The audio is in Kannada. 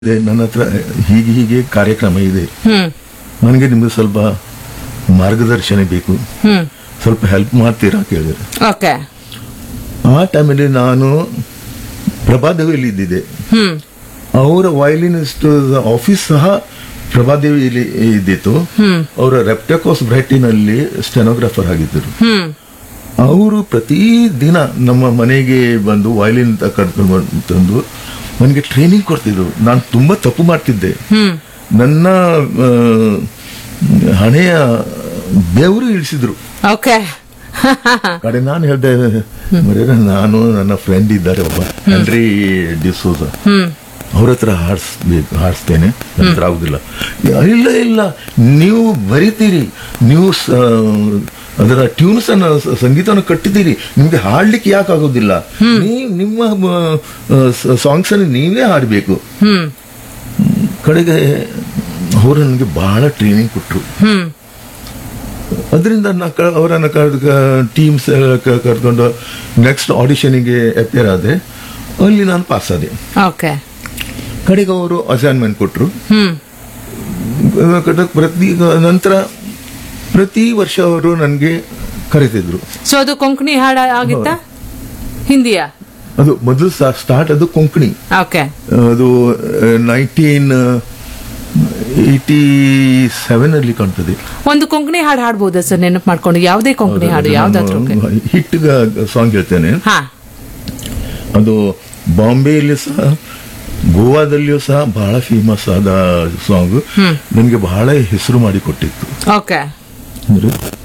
ಇದೆ, ನನ್ನ ಹತ್ರ ಹೀಗೆ ಹೀಗೆ ಕಾರ್ಯಕ್ರಮ ಇದೆ ಹ್ಮ್ ನನಗೆ ನಿಮಗೆ ಸ್ವಲ್ಪ ಮಾರ್ಗದರ್ಶನ ಬೇಕು ಹ್ಮ್ ಸ್ವಲ್ಪ ಹೆಲ್ಪ್ ಮಾಡ್ತೀರಾ ಕೇಳಿದ್ರೆ ಓಕೆ ಆ ಟೈಮಲ್ಲಿ ನಾನು ಪ್ರಭಾದೇವಿಯಲ್ಲಿ ಇದ್ದಿದ್ದೆ ಹ್ಮ್ ಅವರ ವಯಲಿನಿಸ್ಟ್ ಆಫೀಸ್ ಸಹ ಪ್ರಭಾದೇವಿಯಲ್ಲಿ ಇದ್ದಿತ್ತು ಅವರ ರೆಪ್ಟಕೋಸ್ ಬ್ರೈಟಿನಲ್ಲಿ ಸ್ಟೆನೋಗ್ರಾಫರ್ ಆಗಿದ್ದರು ಹ್ಮ್ ಅವರು ಪ್ರತಿದಿನ ನಮ್ಮ ಮನೆಗೆ ಬಂದು ವಯಲಿನ್ ಕರ್ಕೊಂಡು ಬಂದು ತಂದು ನನಗೆ ಟ್ರೈನಿಂಗ್ ಕೊಡ್ತಿದ್ರು ನಾನು ತುಂಬಾ ತಪ್ಪು ಮಾಡ್ತಿದ್ದೆ ಹ್ಮ್ ನನ್ನ ಆ, ಹಣೆಯ ಬೆವರು ಇಳಿಸಿದ್ರು ಓಕೆ ಕಡೆ ನಾನು ಹೇಳ್ದೆ ಮರ್ಯಾದೆ ನಾನು ನನ್ನ ಫ್ರೆಂಡ್ ಇದ್ದಾರೆ ಒಬ್ಬ ಹೆನ್ರಿ ಡಿಸೋಸ ಹ್ಮ್ ಅವ್ರ ಹತ್ರ ಹಾಡಿಸ್ಬೇಕು ಹಾಡಿಸ್ತೇನೆ ನನ್ನ ಹತ್ರ ಆಗುದಿಲ್ಲ ಇಲ್ಲ ಇಲ್ಲ ನೀವು ಬರಿತೀರಿ ನೀವು ಸ- ಅದರ ಟ್ಯೂನ್ಸ್ ಅನ್ನ ಸ- ಸಂಗೀತವನ್ನು ಕಟ್ಟಿದ್ದೀರಿ ನಿಮ್ಗೆ ಹಾಡ್ಲಿಕ್ಕೆ ಯಾಕೆ ಆಗೋದಿಲ್ಲ ನೀವು ನಿಮ್ಮ ಸಾಂಗ್ಸ್ ಅನ್ನು ನೀವೇ ಹಾಡಬೇಕು ಹ್ಮ್ ಕಡೆಗೆ ಅವರು ನನಗೆ ಬಹಳ ಟ್ರೈನಿಂಗ್ ಕೊಟ್ಟರು ಹ್ಮ್ ಅದರಿಂದ ನಾ ಕ- ಅವರನ್ನ ಟೀಮ್ಸ್ ಕರ್ಕೊಂಡು ನೆಕ್ಸ್ಟ್ ಆಡಿಷನಿಗೆ ಅಪಿಯರ್ ಆದೆ ಅಲ್ಲಿ ನಾನು ಪಾಸ್ ಆದೆ ಓಕೆ ಕಡೆಗೆ ಅವರು ಅಸೈನ್ಮೆಂಟ್ ಕೊಟ್ಟರು ಹ್ಮ್ ಪ್ರತಿ ನಂತರ ಪ್ರತಿ ವರ್ಷ ಅವರು ನನಗೆ ಕರೀತಿದ್ರು ಸೊ ಅದು ಕೊಂಕಣಿ ಹಾಡ ಆಗಿತ್ತಾ ಹಿಂದಿಯಾ ಅದು ಮೊದಲು ಸ್ಟಾರ್ಟ್ ಅದು ಕೊಂಕಣಿ ಓಕೆ ಅದು ನೈನ್ಟೀನ್ ಏಯ್ಟಿ ಸೆವೆನ್ ಅಲ್ಲಿ ಕಾಣ್ತದೆ ಒಂದು ಕೊಂಕಣಿ ಹಾಡು ಹಾಡ್ಬೋದಾ ಸರ್ ನೆನಪು ಮಾಡ್ಕೊಂಡು ಯಾವುದೇ ಕೊಂಕಣಿ ಹಾಡು ಯಾವ್ದಾದ್ರು okay. ಹಿಟ್ ಸಾಂಗ್ ಹೇಳ್ತೇನೆ ಹಾ ಅದು ಬಾಂಬೆಯಲ್ಲಿ ಸಹ ಗೋವಾದಲ್ಲಿಯೂ ಸಹ ಬಹಳ ಫೇಮಸ್ ಆದ ಸಾಂಗ್ ನನಗೆ ಬಹಳ ಹೆಸರು ಮಾಡಿಕೊಟ್ಟಿತ್ತು ಓಕೆ ಅಂದ್ರೆ